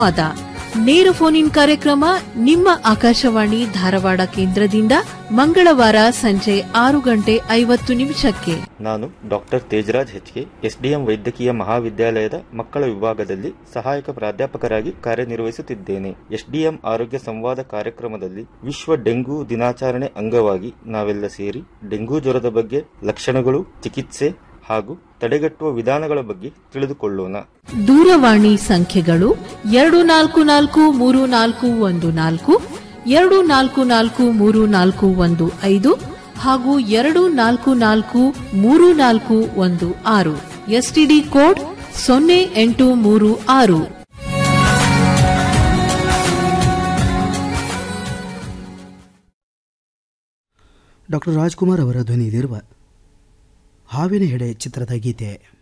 ಅದ ನೇರ phone in ಕಾರ್ಯಕ್ರಮ ನಿಮ್ಮ ಆಕಾಶವಾಣಿ ಧಾರವಾಡ ಕೇಂದ್ರದಿಂದ ಮಂಗಳವಾರ ಸಂಜೆ ಆರು ಗಂಟೆ ಐವತ್ತು ನಿಮಿಷಕ್ಕೆ ನಾನು ಡಾಕ್ಟರ್ ತೇಜರಾಜ್ ಹೆಚ್ಕೆ ಎಸ್ಡಿಎಂ ವೈದ್ಯಕೀಯ ಮಹಾವಿದ್ಯಾಲಯದ ಮಕ್ಕಳ ವಿಭಾಗದಲ್ಲಿ ಸಹಾಯಕ ಪ್ರಾಧ್ಯಾಪಕರಾಗಿ ಕಾರ್ಯನಿರ್ವಹಿಸುತ್ತಿದ್ದೇನೆ ಎಸ್ಡಿಎಂ ಆರೋಗ್ಯ ಸಂವಾದ ಕಾರ್ಯಕ್ರಮದಲ್ಲಿ ವಿಶ್ವ ಡೆಂಗು ದಿನಾಚರಣೆ ಅಂಗವಾಗಿ ನಾವೆಲ್ಲ ಸೇರಿ ಡೆಂಗು ಜ್ವರದ ಬಗ್ಗೆ ಲಕ್ಷಣಗಳು ಚಿಕಿತ್ಸೆ ಹಾಗೂ ತಡೆಗಟ್ಟುವ ವಿಧಾನಗಳ ಬಗ್ಗೆ ತಿಳಿದುಕೊಳ್ಳೋಣ ದೂರವಾಣಿ ಸಂಖ್ಯೆಗಳು ಎರಡು ನಾಲ್ಕು ನಾಲ್ಕು ಮೂರು ನಾಲ್ಕು ಒಂದು ನಾಲ್ಕು ಎರಡು ನಾಲ್ಕು ನಾಲ್ಕು ಮೂರು ನಾಲ್ಕು ಒಂದು ಐದು ಹಾಗೂ ಎರಡು ನಾಲ್ಕು ನಾಲ್ಕು ಮೂರು ನಾಲ್ಕು ಒಂದು ಆರು ಎಸ್ಟಿಡಿ ಕೋಡ್ ಸೊನ್ನೆ ಎಂಟು ಮೂರು ಆರು ಡಾಕ್ಟರ್ ರಾಜ್ಕುಮಾರ್ ಅವರ ಧ್ವನಿಯಲ್ಲಿರುವ ಹಾವಿನ ಹೆಡೆ ಚಿತ್ರದ ಗೀತೆ